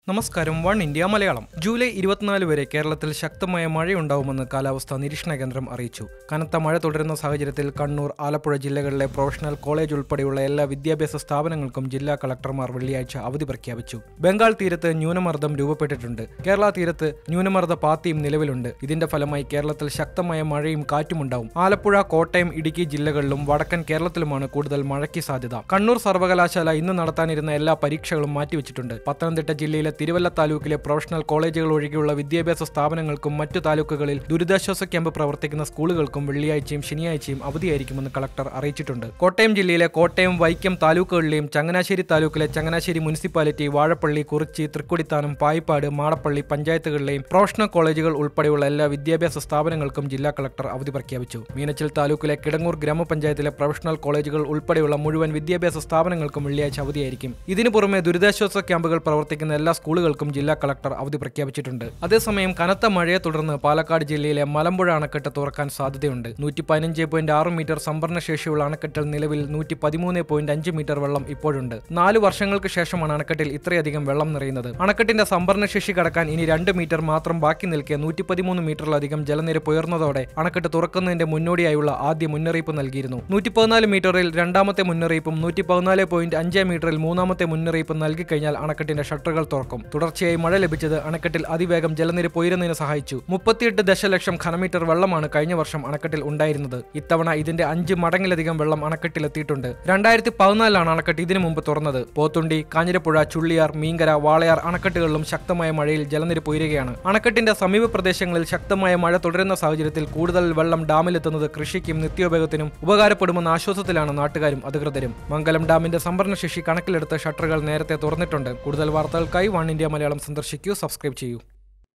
നമസ്കാരം one India Malayalam July ഇരുപത്തിനാല് വരെ കേരളത്തിൽ ശക്തമായ മഴയുണ്ടാവുമെന്ന് കാലാവസ്ഥാ നിരീക്ഷണ കേന്ദ്രം അറിയിച്ചു കനത്ത മഴ തുടരുന്ന സാഹചര്യത്തിൽ കണ്ണൂർ ആലപ്പുഴ ജില്ലകളിലെ പ്രൊഫഷണൽ കോളേജ് ഉൾപ്പെടെയുള്ള എല്ലാ വിദ്യാഭ്യാസ സ്ഥാപനങ്ങൾക്കും ജില്ലാ കളക്ടർമാർ വെള്ളിയാഴ്ച അവധി പ്രഖ്യാപിച്ചു ബംഗാൾ തീരത്ത് ന്യൂനമർദ്ദം രൂപപ്പെട്ടിട്ടുണ്ട് കേരള തീരത്ത് ന്യൂനമർദ്ദ പാത്തിയും നിലവിലുണ്ട് ഇതിന്റെ ഫലമായി കേരളത്തിൽ ശക്തമായ മഴയും കാറ്റുമുണ്ടാവും ആലപ്പുഴ കോട്ടയം ഇടുക്കി ജില്ലകളിലും വടക്കൻ കേരളത്തിലുമാണ് കൂടുതൽ മഴയ്ക്ക് സാധ്യത കണ്ണൂർ സർവകലാശാല ഇന്ന് നടത്താനിരുന്ന എല്ലാ പരീക്ഷകളും മാറ്റിവെച്ചിട്ടുണ്ട് പത്തനംതിട്ട ജില്ലയിലെ തിരുവല്ല താലൂക്കിലെ പ്രൊഫഷണൽ കോളേജുകൾ ഒഴികെയുള്ള വിദ്യാഭ്യാസ സ്ഥാപനങ്ങൾക്കും മറ്റു താലൂക്കുകളിൽ ദുരിതാശ്വാസ ക്യാമ്പ് പ്രവർത്തിക്കുന്ന സ്കൂളുകൾക്കും വെള്ളിയാഴ്ചയും ശനിയാഴ്ചയും അവധിയായിരിക്കുമെന്ന് കളക്ടർ അറിയിച്ചിട്ടുണ്ട് കോട്ടയം ജില്ലയിലെ കോട്ടയം വൈക്കം താലൂക്കുകളിലെയും ചങ്ങനാശ്ശേരി താലൂക്കിലെ ചങ്ങനാശ്ശേരി മുനിസിപ്പാലിറ്റി വാഴപ്പള്ളി കുറിച്ചി തൃക്കൊടിത്താനം പായിപ്പാട് മാടപ്പള്ളി പഞ്ചായത്തുകളിലെയും പ്രൊഫഷണൽ കോളേജുകൾ ഉൾപ്പെടെയുള്ള എല്ലാ വിദ്യാഭ്യാസ സ്ഥാപനങ്ങൾക്കും ജില്ലാ കളക്ടർ അവധി പ്രഖ്യാപിച്ചു മീനച്ചിൽ താലൂക്കിലെ കിടങ്ങൂർ ഗ്രാമപഞ്ചായത്തിലെ പ്രൊഫഷണൽ കോളേജുകൾ ഉൾപ്പെടെയുള്ള മുഴുവൻ വിദ്യാഭ്യാസ സ്ഥാപനങ്ങൾക്കും വെള്ളിയാഴ്ച അവധിയായിരിക്കും ഇതിനു പുറമെ ദുരിതാശ്വാസ ക്യാമ്പുകൾ പ്രവർത്തിക്കുന്ന എല്ലാ സ്കൂളുകൾക്കും ജില്ലാ കളക്ടർ അവധി പ്രഖ്യാപിച്ചിട്ടുണ്ട് അതേസമയം കനത്ത മഴയെ തുടർന്ന് പാലക്കാട് ജില്ലയിലെ മലമ്പുഴ അണക്കെട്ട് തുറക്കാൻ സാധ്യതയുണ്ട് നൂറ്റി പതിനഞ്ച് പോയിന്റ് ആറ് മീറ്റർ സംഭരണ ശേഷിയുള്ള അണക്കെട്ടിൽ നിലവിൽ നൂറ്റി പതിമൂന്ന് പോയിന്റ് അഞ്ച് മീറ്റർ വെള്ളം ഇപ്പോഴുണ്ട് നാല് വർഷങ്ങൾക്ക് ശേഷമാണ് അണക്കെട്ടിൽ ഇത്രയധികം വെള്ളം നിറയുന്നത് അണക്കെട്ടിന്റെ സംഭരണ ശേഷി കടക്കാൻ ഇനി രണ്ട് മീറ്റർ മാത്രം ബാക്കി നിൽക്കെ നൂറ്റി പതിമൂന്ന് മീറ്ററിലധികം ജലനിരപ്പ് ഉയർന്നതോടെ അണക്കെട്ട് തുറക്കുന്നതിന്റെ മുന്നോടിയായുള്ള ആദ്യ മുന്നറിയിപ്പ് നൽകിയിരുന്നു നൂറ്റി പതിനാല് മീറ്ററിൽ രണ്ടാമത്തെ മുന്നറിയിപ്പും നൂറ്റി പതിനാല് പോയിന്റ് അഞ്ച് മീറ്ററിൽ മൂന്നാമത്തെ മുന്നറിയിപ്പും നൽകിക്കഴിഞ്ഞാൽ അണക്കെട്ടിന്റെ ഷട്ടറുകൾ തുറക്കും തുടർച്ചയായി മഴ ലഭിച്ചത് അണക്കെട്ടിൽ അതിവേഗം ജലനിരപ്പ് ഉയരുന്നതിന് സഹായിച്ചു മുപ്പത്തിയെട്ട് ദശലക്ഷം ഘനമീറ്റർ വെള്ളമാണ് കഴിഞ്ഞ വർഷം അണക്കെട്ടിൽ ഉണ്ടായിരുന്നത് ഇത്തവണ ഇതിന്റെ അഞ്ച് മടങ്ങിലധികം വെള്ളം അണക്കെട്ടിൽ എത്തിയിട്ടുണ്ട് രണ്ടായിരത്തി പതിനാലിലാണ് അണക്കെട്ട് ഇതിനു മുമ്പ് തുറന്നത് പോത്തുണ്ടി കാഞ്ഞിരപ്പുഴ ചുള്ളിയാർ മീങ്കര വാളയാർ അണക്കെട്ടുകളിലും ശക്തമായ മഴയിൽ ജലനിരപ്പ് ഉയരുകയാണ് അണക്കെട്ടിന്റെ സമീപ പ്രദേശങ്ങളിൽ ശക്തമായ മഴ തുടരുന്ന സാഹചര്യത്തിൽ കൂടുതൽ വെള്ളം ഡാമിലെത്തുന്നത് കൃഷിക്കും നിത്യോപയോഗത്തിനും ഉപകാരപ്പെടുമെന്ന ആശ്വാസത്തിലാണ് നാട്ടുകാരും അധികൃതരും മംഗലം ഡാമിന്റെ സംഭരണശേഷി കണക്കിലെടുത്ത് ഷട്ടറുകൾ നേരത്തെ തുറന്നിട്ടുണ്ട് കൂടുതൽ വാർത്തകൾക്കായി വൺ ഇന്ത്യ മലയാളം സന്ദർശിക്കൂ സബ്സ്ക്രൈബ് ചെയ്യൂ